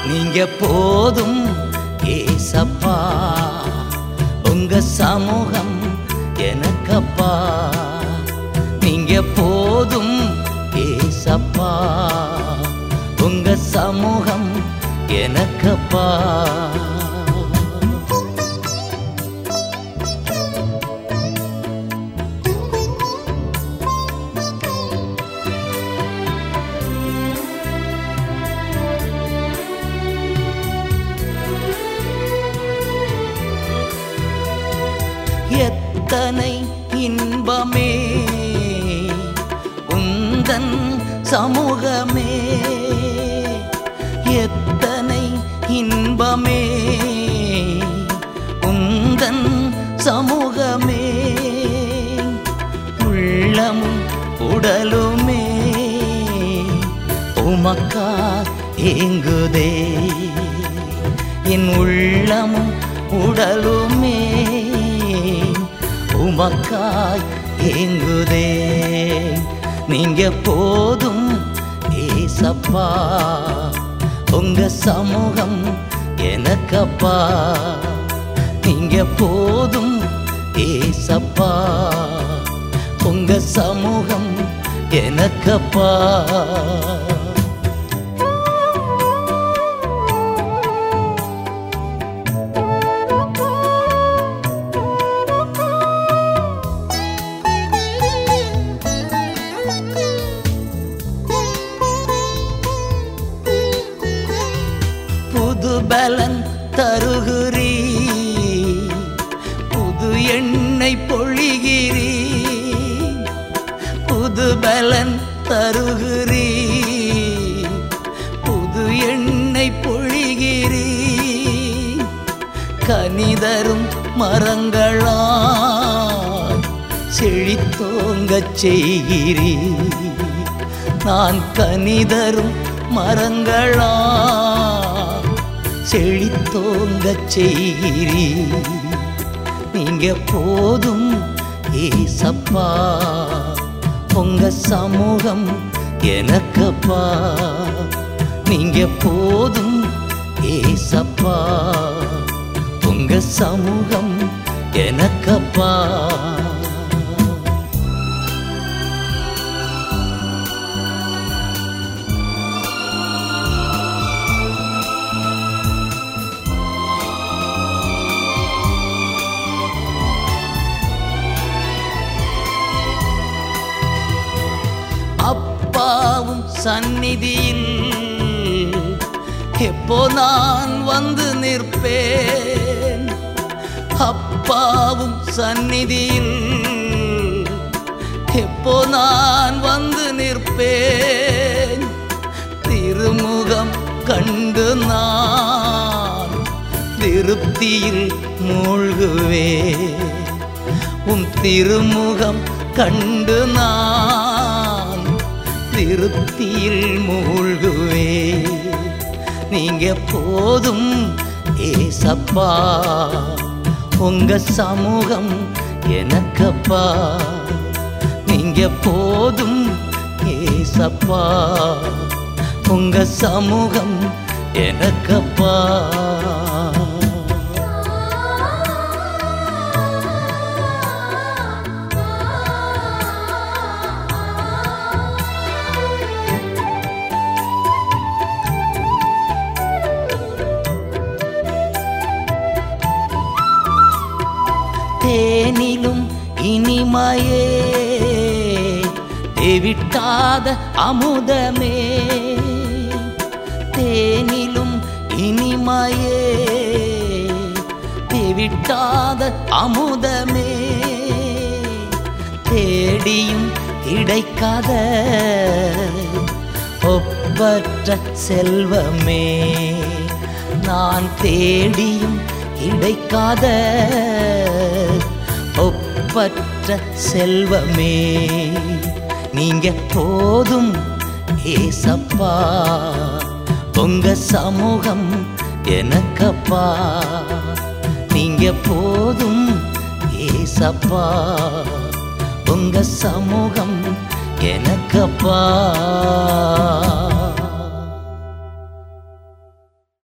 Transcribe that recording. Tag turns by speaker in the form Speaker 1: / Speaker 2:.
Speaker 1: நீங்க போதும் ஏசப்பா உங்க சமூகம் எனக்கப்பா நீங்க போதும் ஏசப்பா உங்க சமூகம் எனக்கப்பா எத்தனை இன்பமே உந்தன் சமூகமே எத்தனை இன்பமே உந்தன் சமூகமே உள்ளமும் உடலுமே உமக்கா ஏங்குதே என் உள்ளமும் உடலுமே உமக்காய் ஏங்குதே நீங்க போதும் ஏசப்பா உங்க சமூகம் எனக்கப்பா நீங்க போதும் ஏசப்பா உங்க சமூகம் எனக்கப்பா புது பலன் தருகிறீ புது எண்ணெய் பொழிகிறீ புது பலன் தருகிறீ புது எண்ணெய் பொழிகிறீ கனிதரும் மரங்களா செழித்தோங்கச் செய்கிறீ நான் கனிதரும் மரங்களா செழித்தோங்கச் செய்கிறீ நீங்க போதும் ஏசப்பா உங்க சமூகம் எனக்கப்பா நீங்க போதும் ஏசப்பா உங்க சமூகம் எனக்கப்பா அப்பாவும் சந்நிதியில் எப்போ நான் வந்து நிற்பேன் அப்பாவும் சந்நிதியில் எப்போ நான் வந்து நிற்பேன் திருமுகம் கண்டு நான் திருப்தியில் மூழ்குவேன் உம் திருமுகம் கண்டு நான் திருப்தியில் மூழ்குவே நீங்க போதும் ஏசப்பா உங்க சமூகம் எனக்கப்பா நீங்க போதும் ஏசப்பா உங்க சமூகம் எனக்கப்பா தேனிலும் இனிமையே தேவிட்டாத அமுதமே தேனிலும் இனிமையே தேவிட்டாத அமுதமே தேடியும் கிடைக்காத ஒப்பற்ற செல்வமே நான் தேடியும் கிடைக்காத ஒப்பற்ற செல்வமே நீங்க போதும் ஏசப்பா உங்க சமூகம் எனக்கப்பா நீங்க போதும் ஏசப்பா உங்க சமூகம் எனக்கப்பா